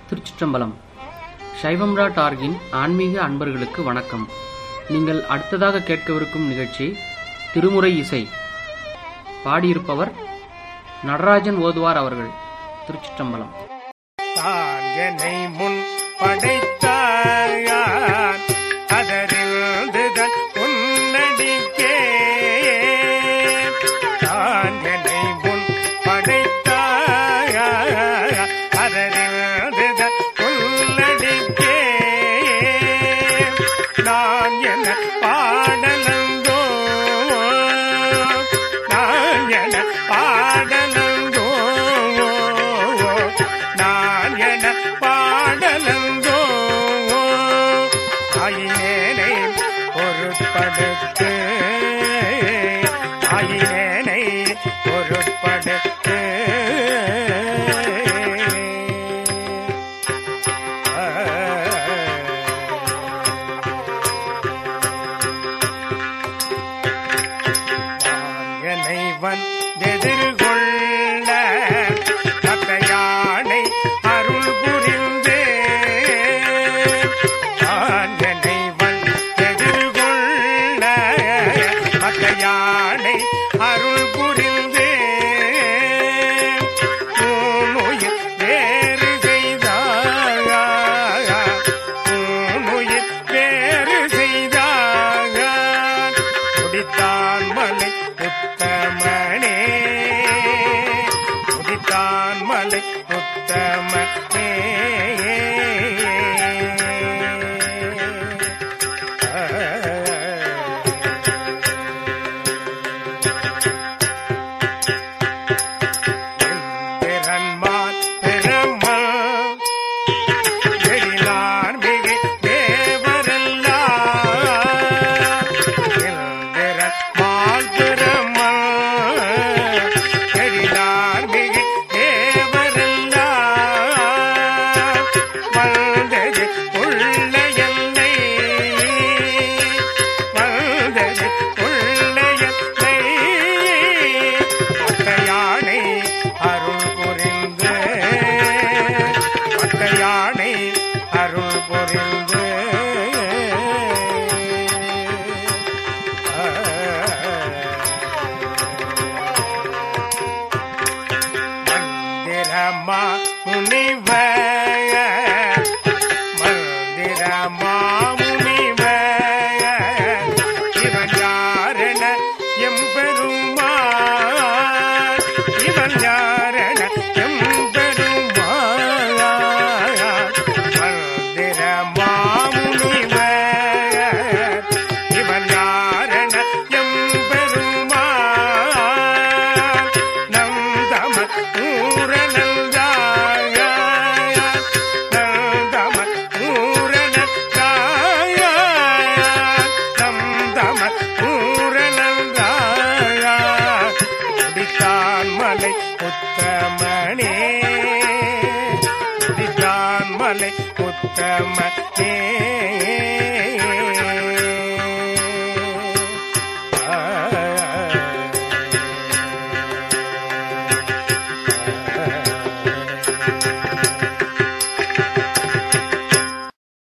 திருச்சிற்றம்பலம் சைவம்ரா டார்கின் ஆன்மீக அன்பர்களுக்கு வணக்கம் நீங்கள் அடுத்ததாக கேட்கவிருக்கும் நிகழ்ச்சி திருமுறை இசை பாடியிருப்பவர் நடராஜன் ஓதுவார் அவர்கள் திருச்சிற்றம்பலம் தான் என்னை முன் படைத்தாயான் அதறிந்துதன் உன்னடிக்கே தான் என்னை முன் படைத்தாயான் அதறிந்துதன் உன்னடிக்கே நான் என்ன பாடலந்தோ நான் என்ன பாடலந்தோ நான் என பாடலந்தோ ஆயினேனை பொருட்படுத்து ஆயினேனை பொருட்படுத்து என்னை வந்தெதிர்கொள்ள தத்தையானை அருள் புரிந்து நான் என்னை வந்தெதிர்கொள்ள தத்தையானை அருள் புரிந்து உன்னுயிர் வேறு செய்தாக உன்னுயிர் வேறு செய்தாக முடித்தான் மலை உத்தமனே முடித்தான் மலை உத்தமனே திறன்மான் பெருமான் எழிலார் மிகு தேவரெல்லாம் எந்திரன் மால்பெருமான் எழிலார் மிகு தேவரெல்லாம் வந்தது உள்ள எல்லை வந்தது உள்ள எல்லை பட்டையானை அருள் புரிந்து பட்டையானை அருள் புரிந்து மந்திரமா முனிவ மந்திரமா முனிவ இவன் யாரென எம்பெருமா இவன் யாரென எம்பெருமா மந்திரமா முனிவ இவன் யாரென எம்பெருமா நந்தம ஊரனந்தாய நந்தம ஊரனந்தாய நந்தம ஊரனந்தாய முடித்தான் மலை உத்தமனே முடித்தான் மலை உத்தமனே